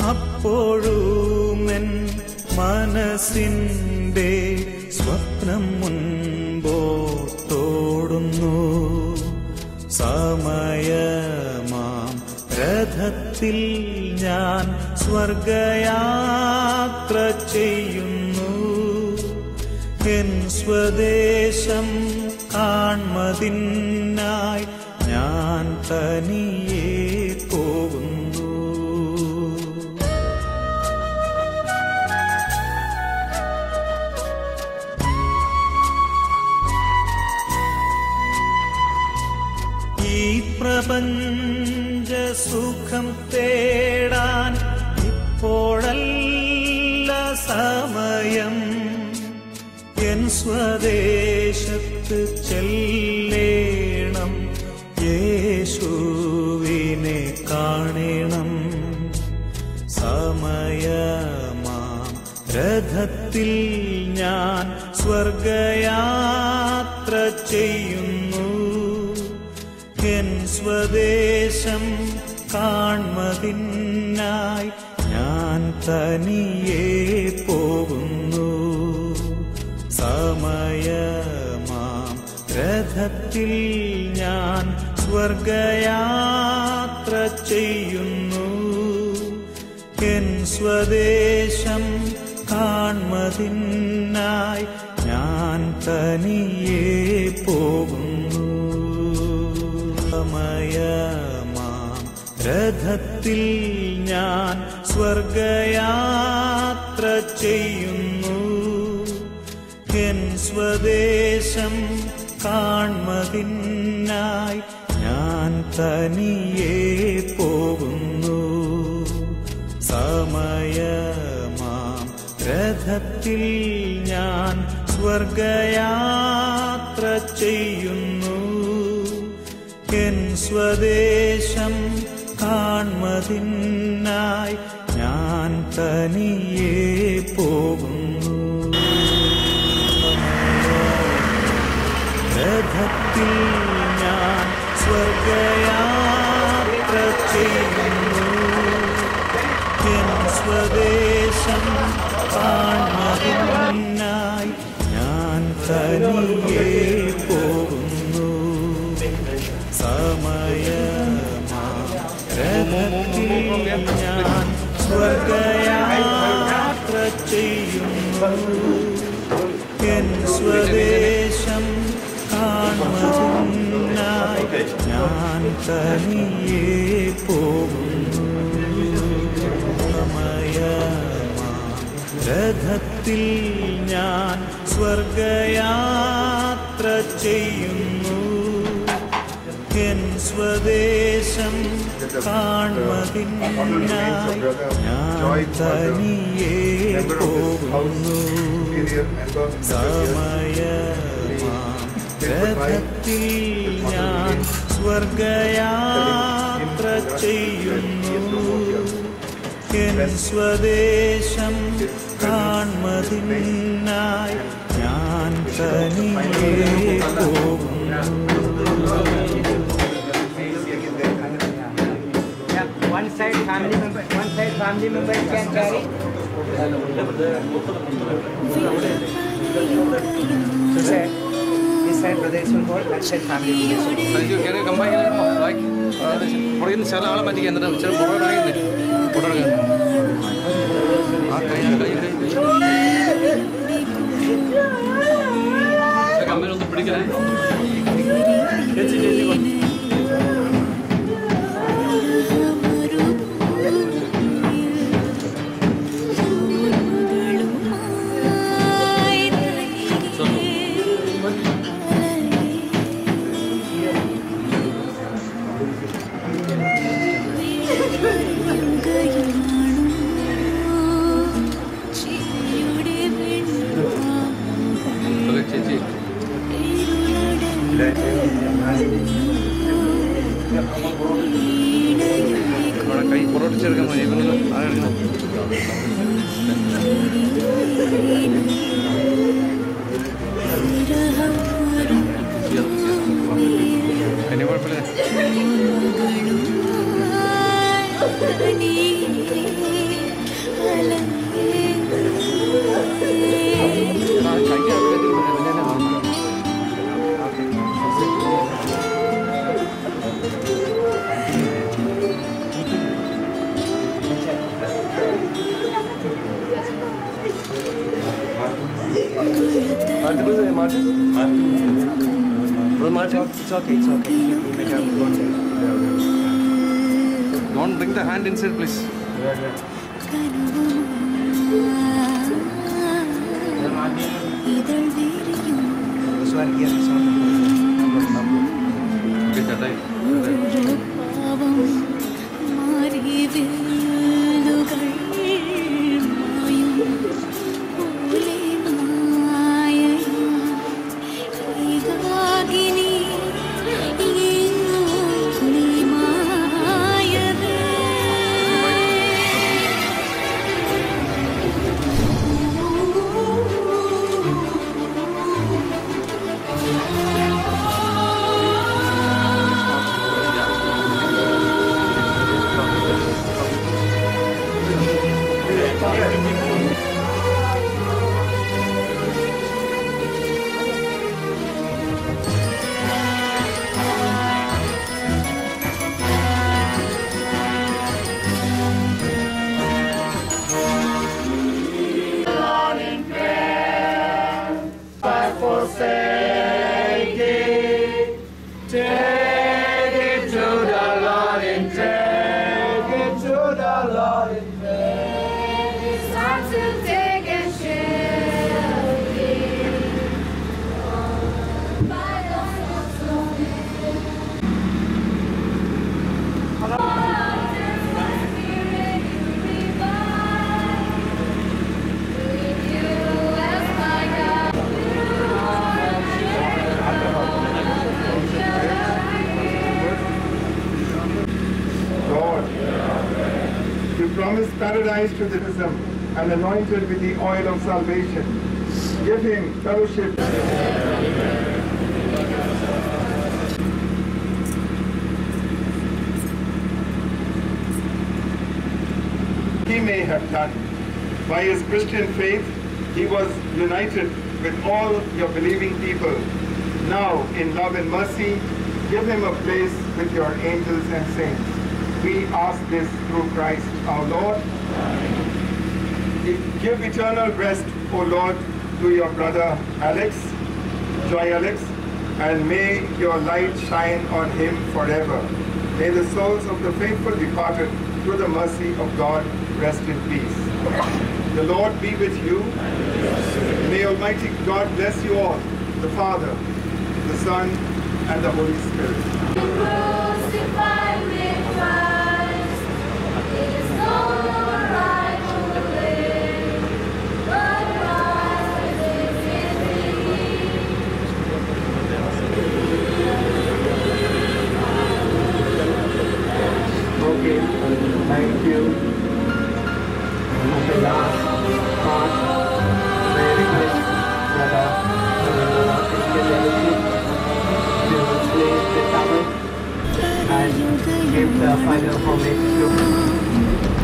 അപ്പോഴുമെൻ മനസ്സിന്റെ സ്വപ്നം മുൻപോട്ടോടുന്നു സമയമാം രഥത്തിൽ ഞാൻ സ്വർഗയാത്ര ചെയ്യുന്നു എൻ സ്വദേശം കാൺമതിനായി ഞാൻ തനിയെ പോകുന്നു ഈ പ്രപഞ്ച സുഖം തേടാൻ ഇപ്പോഴല്ല സമയം എൻ സ്വദേശത്ത് ചെല്ലേണം യേശുവിനെ കാണണം സമയമാം രഥത്തിൽ ഞാൻ സ്വർഗയാത്ര ചെയ്യുന്നു എൻ സ്വദേശം കാൺമതിനായി ഞാൻ തനിയെ പോകുന്നു സമയമാം രഥത്തിൽ ഞാൻ സ്വർഗയാത്ര ചെയ്യുന്നു എൻ സ്വദേശം കാൺമതിനായി ഞാൻ തനിയെ പോകുന്നു സമയമാം രഥത്തിൽ ഞാൻ സ്വർഗയാത്ര ചെയ്യുന്നു എൻ സ്വദേശം കാൺമതിനായി ഞാൻ തനിയെ പോകുന്നു സമയമാം രഥത്തിൽ ഞാൻ സ്വർഗയാത്ര ചെയ്യുന്നു എൻ സ്വദേശം കാൺമതിനായി ഞാൻ തനിയെ പോകുന്നു രഥത്തിൽ ഞാൻ സ്വർഗയാത്ര ചെയ്യുന്നു എൻ സ്വദേശം കാണുന്നതിനായി ഞാൻ തനിയെ പോകുന്നു സമയമാം രഥത്തിൽ ഞാൻ സ്വർഗയാത്ര ചെയ്യുന്നു എൻ സ്വദേശം കാണുന്നതിനായി ഞാൻ തനിയെ പോകുന്നു സമയമാം രഥത്തിൽ ഞാൻ സ്വർഗയാത്ര ചെയ്യുന്നു എൻ സ്വദേശം കാൺമതിനായി ഞാൻ തനിയെ പോകുന്നു സമയമാം രഥത്തിൽ ഞാൻ സ്വർഗയാത്ര ചെയ്യുന്നു എൻ സ്വദേശം കാൺമതിനായി ഞാൻ തനിയെ പോകുന്നു Yeah, one side family member, one side family member can carry. This side, this side brothers will hold, that side family members will hold. എനിക്ക് കയറി കമ്പായി ബാക്കി പുറകിൽ നിന്ന് ചില ആളെ മാറ്റി എന്നിട്ട് ചില പുറകെ ഇറങ്ങി പുറകെ ആ കൈ ആ കൈ കൈ കമ്മിലൊന്ന് പിടിക്കണേ ചേച്ചി ചേച്ചി കൊ- ഓക്കെ ചേച്ചി അവിടെ കൈ പുറോട്ടിച്ചെടുക്കാൻ മതി ഇവരൊന്ന് ആ എടുക്കണം എന്നെ കുഴപ്പമില്ല Martin? Brother Martin? It's okay, it's okay. You may have to go inside. Don't bring the hand inside, please. This one here is not. Okay, chatai. Time to take and share again. By the Spirit, you revive. With you as my God. Lord, you promised paradise to the citizen and anointed with the oil of salvation. Give him fellowship. He may have done. By his Christian faith, he was united with all your believing people. Now, in love and mercy, give him a place with your angels and saints. We ask this through Christ our Lord. Give eternal rest, O Lord, to your brother Alex, Joy Alex, and may your light shine on him forever. May the souls of the faithful departed through the mercy of God rest in peace. The Lord be with you. May Almighty God bless you all, the Father, the Son, and the Holy Spirit. Crucified with Christ, it is no more I who live, but Christ lives in me. Okay, thank you. And the last part, may I request that uh, Christian leadership to place the towel and give the final homage to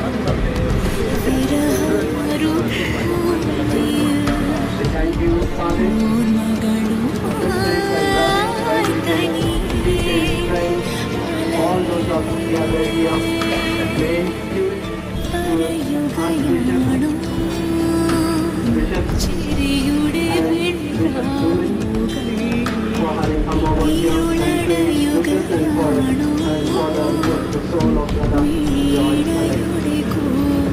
Thank you, Father. All those of us who are very young, may you for having come over here and prayed with us and for, and for the, the soul of Brother George Alex.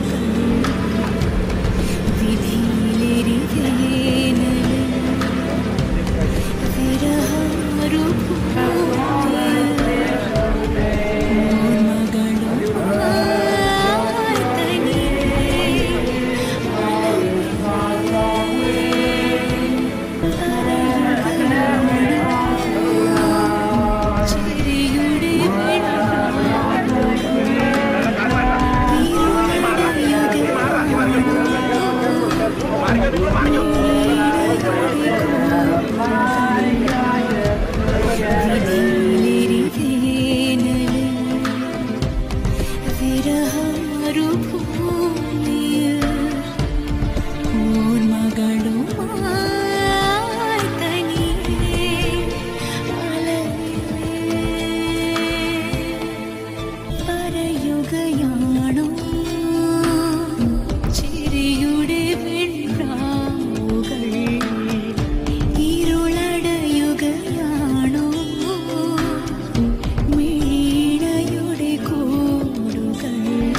പറയുകയാണോ ചിരിയുടെ വെണ്ണാവുകൾ ഇരുളടയുകയാണോ മീണയുടെ കൂടുകൾ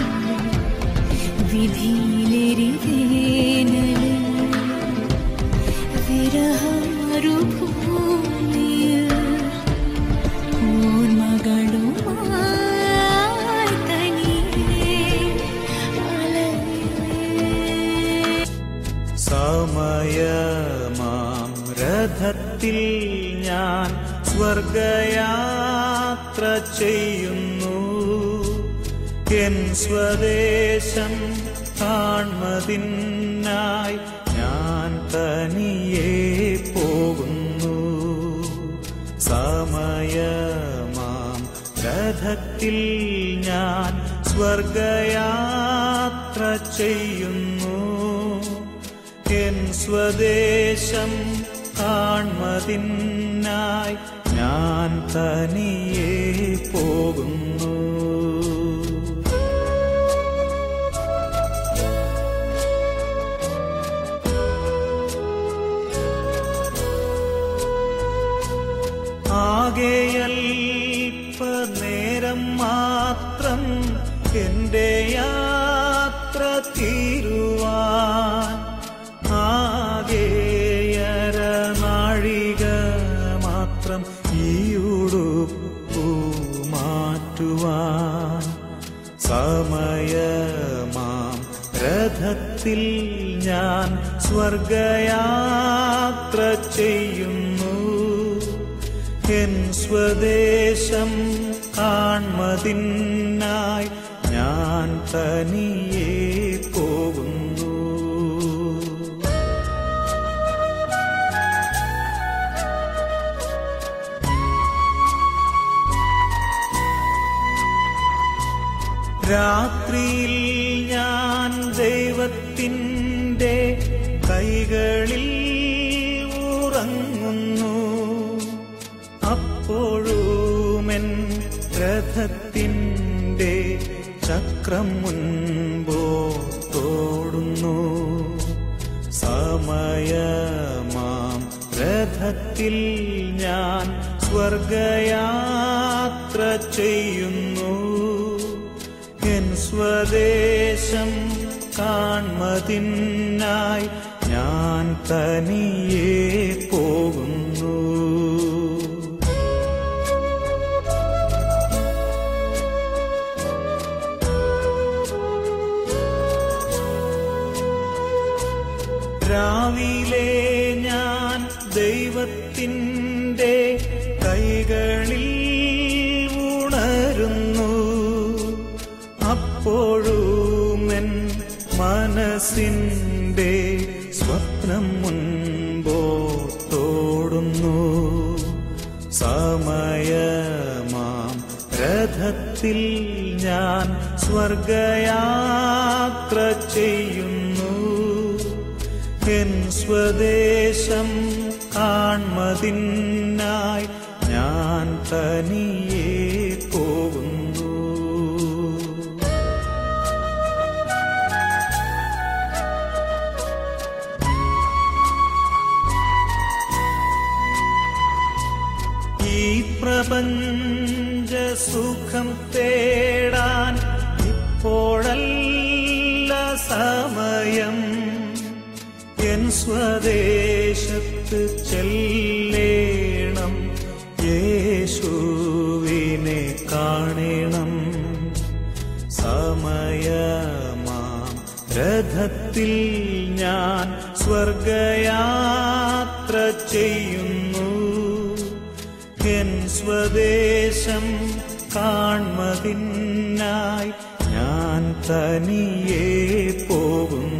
വിധിയിലെരി വേനൽ വിരഹമരുഭൂമിയിൽ ഓർമ്മകളുമായി തനിയെ അലയുകേ സമയമാം രഥത്തിൽ ഞാൻ സ്വർഗയാത്ര ചെയ്യുന്നു N സ്വദേശം കാൺമതിനായി ഞാൻ തനിയെ പോകുന്നു സമയമാം രഥത്തിൽ ഞാൻ സ്വർഗയാത്ര ചെയ്യുന്നു എൻ സ്വദേശം കാൺമതിനായി ഞാൻ തനിയെ പോകുന്നു ആകെയൽപ്പ നേരം മാത്രം എൻ്റെ യാത്ര തീരുവാൻ ആകെയര നാഴിക മാത്രം ഈ ഉടുപ്പു മാറ്റുവാൻ സമയമാം രഥത്തിൽ ഞാൻ സ്വർഗയാത്ര ചെയ്യുന്നു എൻ സ്വദേശം കാൺമതിനായി ഞാൻ തനിയെ പോകുന്നു രാത്രിയിൽ ഞാൻ ദൈവത്തിൻ്റെ കൈകളിൽ ഉറങ്ങുന്നു അപ്പോഴുമെൻ രഥത്തിൻ്റെ ചക്രം മുൻപോത്തോടുന്നു സമയമാം രഥത്തിൽ ഞാൻ സ്വർഗയാത്ര ചെയ്യുന്നു എൻ സ്വദേശം കാൺമതിനായി ഞാൻ തനിയെ പോകുന്നു രാവിലെ ഞാൻ ദൈവത്തിൻ്റെ കൈകളിൽ ഉണരുന്നു അപ്പോഴുമെൻ മനസ്സിൻ്റെ സ്വപ്നം മുൻപോത്തോടുന്നു സമയമാം രഥത്തിൽ ഞാൻ സ്വർഗയാത്ര ചെയ്യുന്നു എൻ സ്വദേശം കാൺമതിനായി ഞാൻ തനിയെ പോകുന്നു ഈ പ്രപഞ്ച സുഖം തേടാൻ ഇപ്പോഴല്ല സമയം എൻ സ്വദേശത്ത് ചെല്ലേണം യേശുവിനെ കാണണം സമയമാം രഥത്തിൽ ഞാൻ സ്വർഗയാത്ര ചെയ്യുന്നു എൻ സ്വദേശം കാൺമതിനായി ഞാൻ തനിയെ പോകുന്നു